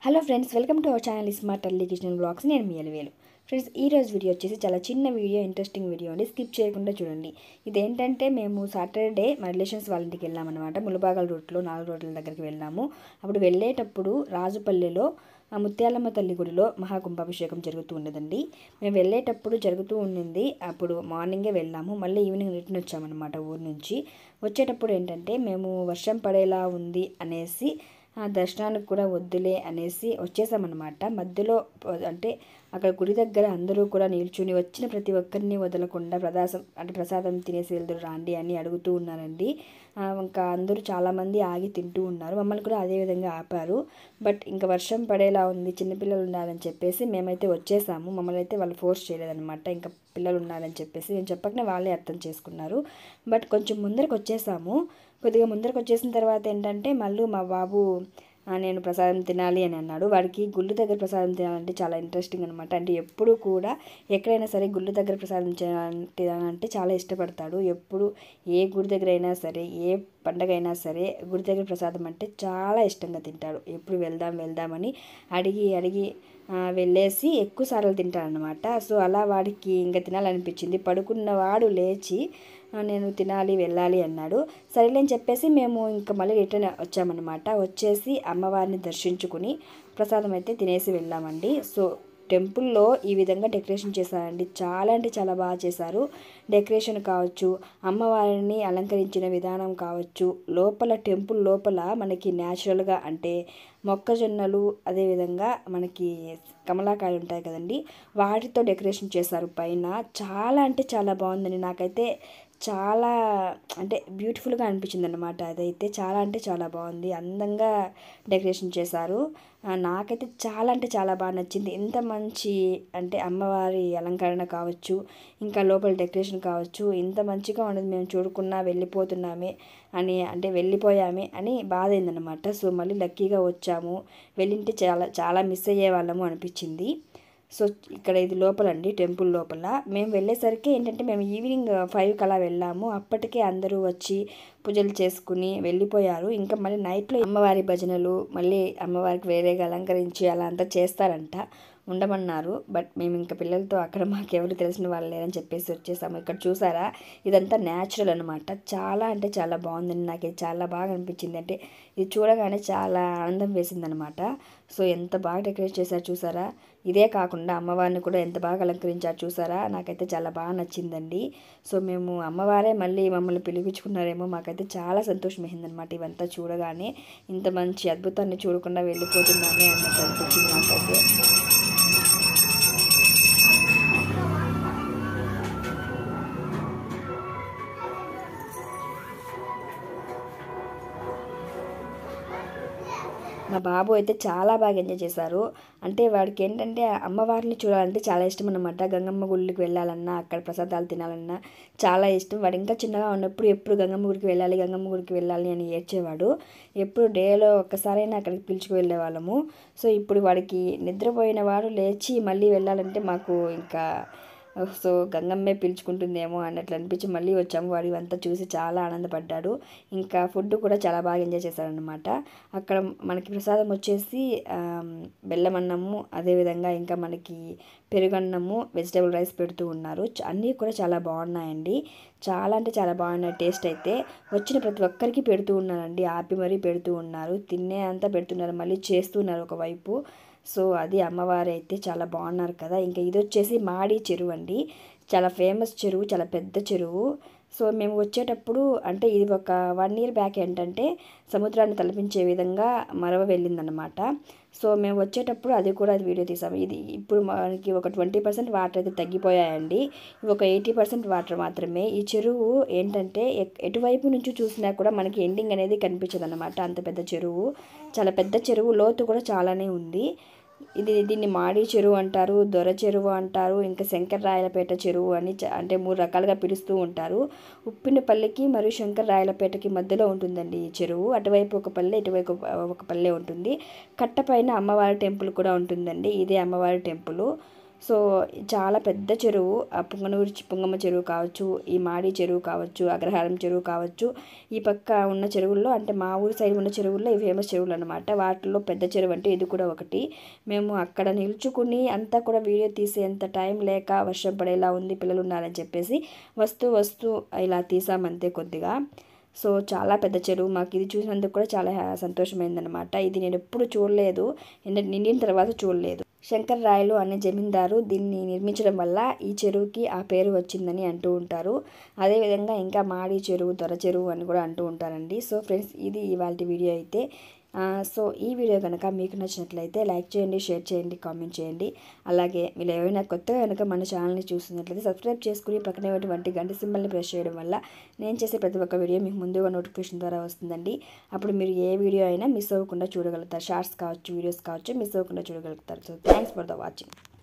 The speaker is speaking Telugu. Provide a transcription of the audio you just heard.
hello friends welcome to our channel Smart Ally Kitchen Blogs నేను మీ అలివేలు ఫ్రెండ్స్ ఈ రోజు వీడియో వచ్చేసి చాలా చిన్న వీడియో ఇంట్రెస్టింగ్ వీడియో అండి స్కిప్ చేయకుండా చూడండి ఇదేంటంటే మేము సాటర్డే మా రిలేషన్స్ వాళ్ళ ఇంటికి వెళ్ళామన్నమాట ములబాగల రూట్లో నాలుగు రోడ్ల దగ్గరికి వెళ్ళాము అప్పుడు వెళ్ళేటప్పుడు రాజుపల్లెలో ఆ ముత్యాలమ్మ తల్లి గుడిలో మహాకుంభాభిషేకం జరుగుతూ ఉండదండి మేము వెళ్ళేటప్పుడు జరుగుతూ ఉండింది అప్పుడు మార్నింగే వెళ్ళాము మళ్ళీ ఈవినింగ్ రిటర్న్ వచ్చామన్నమాట ఊరు నుంచి వచ్చేటప్పుడు ఏంటంటే మేము వర్షం పడేలా ఉంది అనేసి ఆ దర్శనానికి కూడా వద్దులే అనేసి వచ్చేసామన్నమాట మధ్యలో ప- అంటే అక్కడ గుడి దగ్గర అందరూ కూడా నిల్చుని వచ్చిన ప్రతి ఒక్కరిని వదలకుండా ప్రదాసం అంటే ప్రసాదం తినేసి వెళ్దురు రాండి అని అడుగుతూ ఉన్నారండి ఆ, ఇంకా అందరూ చాలామంది ఆగి తింటూ ఉన్నారు మమ్మల్ని కూడా అదే విధంగా ఆపారు బట్ ఇంకా వర్షం పడేలా ఉంది చిన్నపిల్లలు ఉండాలని చెప్పేసి మేమైతే వచ్చేసాము మమ్మల్ని అయితే వాళ్ళు ఫోర్స్ చేయలేదన్నమాట ఇంకా పిల్లలు ఉన్నారని చెప్పేసి నేను చెప్పకనే వాళ్ళే అర్థం చేసుకున్నారు బట్ కొంచెం ముందరకు వచ్చేసాము కొద్దిగా ముందరకు వచ్చేసిన తర్వాత ఏంటంటే మళ్ళీ మా బాబు "ఆ, నేను ప్రసాదం తినాలి అని అన్నాడు వాడికి గుళ్ళు దగ్గర ప్రసాదం తినాలంటే చాలా ఇంట్రెస్టింగ్ అనమాట అంటే ఎప్పుడు కూడా ఎక్కడైనా సరే గుళ్ళు దగ్గర ప్రసాదం చేయాలంటే తినాలంటే చాలా ఇష్టపడతాడు ఎప్పుడు ఏ గుడి దగ్గర అయినా సరే ఏ పండగ అయినా సరే గుడి దగ్గర ప్రసాదం అంటే చాలా ఇష్టంగా తింటాడు ఎప్పుడు వెళ్దాం వెళ్దామని అడిగి అడిగి ఆ, వెళ్ళేసి ఎక్కువ సార్లు తింటాడనమాట సో అలా వాడికి ఇంకా తినాలనిపించింది పడుకున్నవాడు లేచి "ఆ, నేను తినాలి వెళ్ళాలి అన్నాడు సరేలే అని చెప్పేసి మేము ఇంకా మళ్ళీ రిటర్న్ వచ్చామన్నమాట వచ్చేసి అమ్మవారిని దర్శించుకుని ప్రసాదం అయితే తినేసి వెళ్ళామండి సో టెంపుల్లో ఈ విధంగా డెకరేషన్ చేశారండి చాలా అంటే చాలా బాగా చేశారు డెకరేషన్ కావచ్చు అమ్మవారిని అలంకరించిన విధానం కావచ్చు లోపల టెంపుల్ లోపల మనకి న్యాచురల్గా అంటే మొక్కజొన్నలు అదేవిధంగా మనకి కమలాకాయలు ఉంటాయి కదండి వాటితో డెకరేషన్ చేశారు పైన చాలా అంటే చాలా బాగుందండి నాకైతే చాలా అంటే బ్యూటిఫుల్గా అనిపించింది అనమాట అదైతే చాలా అంటే చాలా బాగుంది అందంగా డెకరేషన్ చేశారు ఆ, నాకైతే చాలా అంటే చాలా బాగా నచ్చింది ఎంత మంచి అంటే అమ్మవారి అలంకరణ కావచ్చు ఇంకా లోపల డెకరేషన్ కావచ్చు ఇంత మంచిగా ఉండదు మేము చూడకున్నా వెళ్ళిపోతున్నామే అని అంటే వెళ్ళిపోయామే అని బాధ అయిందనమాట సో మళ్ళీ లక్కీగా వచ్చాము వెళ్ళింటే చాలా చాలా మిస్ అయ్యే వాళ్ళము అనిపించింది సో ఇక్కడ ఇది లోపలండి టెంపుల్ లోపల మేము వెళ్ళేసరికి ఏంటంటే మేము ఈవినింగ్ ఫైవ్కి అలా వెళ్ళాము అప్పటికే అందరూ వచ్చి పూజలు చేసుకుని వెళ్ళిపోయారు ఇంకా మళ్ళీ నైట్లో అమ్మవారి భజనలు మళ్ళీ అమ్మవారికి వేరేగా అలంకరించి అలా అంతా చేస్తారంట ఉండమన్నారు బట్ మేము ఇంకా పిల్లలతో అక్కడ మాకు ఎవరు తెలిసిన వాళ్ళు లేరని చెప్పేసి వచ్చేసాము ఇక్కడ చూసారా ఇదంతా న్యాచురల్ అనమాట చాలా అంటే చాలా బాగుందండి నాకు ఇది చాలా బాగా అనిపించింది అంటే ఇది చూడగానే చాలా ఆనందం వేసిందనమాట సో ఎంత బాగా డెకరేట్ చేశారు చూసారా ఇదే కాకుండా అమ్మవారిని కూడా ఎంత బాగా అలంకరించారు చూసారా నాకైతే చాలా బాగా నచ్చిందండి సో మేము అమ్మవారే మళ్ళీ మమ్మల్ని పిలిపించుకున్నారేమో మాకైతే చాలా సంతోషం అయిందనమాట ఇవంతా చూడగానే ఇంత మంచి అద్భుతాన్ని చూడకుండా వెళ్ళిపోతున్నామే అన్నట్టు అనిపించింది నాకైతే మా బాబు అయితే చాలా బాగా ఎంజాయ్ చేశారు అంటే వాడికి ఏంటంటే అమ్మవారిని చూడాలంటే చాలా ఇష్టం అనమాట గంగమ్మ గుడికి వెళ్ళాలన్నా అక్కడ ప్రసాదాలు తినాలన్నా చాలా ఇష్టం వాడు ఇంకా చిన్నగా ఉన్నప్పుడు ఎప్పుడు గంగమ్మ గుడికి వెళ్ళాలి గంగమ్మ గుడికి వెళ్ళాలి అని ఏడ్చేవాడు ఎప్పుడు డేలో ఒక్కసారైనా అక్కడికి పిలుచుకు వెళ్ళేవాళ్ళము సో ఇప్పుడు వాడికి నిద్రపోయిన వాడు లేచి మళ్ళీ వెళ్ళాలంటే మాకు ఇంకా సో గంగమ్మే పిలుచుకుంటుందేమో అన్నట్లు అనిపించి మళ్ళీ వచ్చాము వాడు ఇవంతా చూసి చాలా ఆనందపడ్డాడు ఇంకా ఫుడ్ కూడా చాలా బాగా ఎంజాయ్ చేశారనమాట అక్కడ మనకి ప్రసాదం వచ్చేసి ఆమ్, బెల్లం అన్నము అదేవిధంగా ఇంకా మనకి పెరుగన్నము వెజిటేబుల్ రైస్ పెడుతూ ఉన్నారు చ- అన్నీ కూడా చాలా బాగున్నాయండి చాలా అంటే చాలా బాగున్నాయి టేస్ట్ అయితే వచ్చిన ప్రతి ఒక్కరికి పెడుతూ ఉన్నారండి ఆపి మరీ పెడుతూ ఉన్నారు తినే అంతా పెడుతున్నారు మళ్ళీ చేస్తున్నారు ఒకవైపు సో అది అమ్మవారు అయితే చాలా బాగున్నారు కదా ఇంకా ఇది వచ్చేసి మాడి చెరువు అండి చాలా ఫేమస్ చెరువు చాలా పెద్ద చెరువు సో మేము వచ్చేటప్పుడు అంటే ఇది ఒక వన్ ఇయర్ బ్యాక్ ఏంటంటే సముద్రాన్ని తలపించే విధంగా మరవ వెళ్ళిందనమాట సో మేము వచ్చేటప్పుడు అది కూడా వీడియో తీసాము ఇది ఇప్పుడు మనకి ఒక ట్వంటీ పర్సెంట్ వాటర్ అయితే తగ్గిపోయాయండి ఇవి ఒక ఎయిటీ పర్సెంట్ వాటర్ మాత్రమే ఈ చెరువు ఏంటంటే ఎక్- ఎటువైపు నుంచి చూసినా కూడా మనకి ఎండింగ్ అనేది కనిపించదు అనమాట అంత పెద్ద చెరువు చాలా పెద్ద చెరువు లోతు కూడా చాలానే ఉంది ఇది దీన్ని మాడి చెరువు అంటారు దొర చెరువు అంటారు ఇంకా శంకర్రాయలపేట చెరువు అని చ- అంటే మూడు రకాలుగా పిలుస్తూ ఉంటారు ఉప్పినపల్లికి మరియు శంకర్రాయలపేటకి మధ్యలో ఉంటుందండి ఈ చెరువు అటువైపు ఒక పల్లె ఇటువైపు ఒక పల్లె ఉంటుంది కట్టపైన అమ్మవారి టెంపుల్ కూడా ఉంటుందండి ఇదే అమ్మవారి టెంపుల్ సో చాలా పెద్ద చెరువు ఆ పుంగనూరు చి- పుంగమ్మ చెరువు కావచ్చు ఈ మాడి చెరువు కావచ్చు అగ్రహారం చెరువు కావచ్చు ఈ పక్క ఉన్న చెరువుల్లో అంటే మా ఊరి సైడ్ ఉన్న చెరువుల్లో ఇవి ఫేమస్ చెరువులు అనమాట వాటిలో పెద్ద చెరువు అంటే ఇది కూడా ఒకటి మేము అక్కడ నిల్చుకుని అంతా కూడా వీడియో తీసేంత టైం లేక వర్షం పడేలా ఉంది పిల్లలు ఉన్నారని చెప్పేసి వస్తూ వస్తూ ఇలా తీసామంతే కొద్దిగా సో చాలా పెద్ద చెరువు మాకు ఇది చూసినందుకు కూడా చాలా హ్యా- సంతోషమైందనమాట ఇది నేను ఎప్పుడు చూడలేదు నిన్న- నిండిన తర్వాత చూడలేదు శంకర్ రాయలు అనే జమీందారు దీన్ని నిర్మించడం వల్ల ఈ చెరువుకి ఆ పేరు వచ్చిందని అంటూ ఉంటారు అదేవిధంగా ఇంకా మాడి చెరువు దొర చెరువు అని కూడా అంటూ ఉంటారండి సో ఫ్రెండ్స్ ఇది ఇవాళ వీడియో అయితే ఆ, సో ఈ వీడియో కనుక మీకు నచ్చినట్లయితే లైక్ చేయండి షేర్ చేయండి కామెంట్ చేయండి అలాగే మీరు ఏమైనా కొత్తగా కనుక మన ఛానల్ని చూస్తున్నట్లయితే సబ్స్క్రైబ్ చేసుకుని పక్కనే ఉన్నటువంటి గంట సింబల్ని ప్రెస్ చేయడం వల్ల నేను చేసే ప్రతి ఒక్క వీడియో మీకు ముందుగా నోటిఫికేషన్ ద్వారా వస్తుందండి అప్పుడు మీరు ఏ వీడియో అయినా మిస్ అవ్వకుండా చూడగలుగుతారు షార్ట్స్ కావచ్చు వీడియోస్ కావచ్చు మిస్ అవ్వకుండా చూడగలుగుతారు so thanks for the watching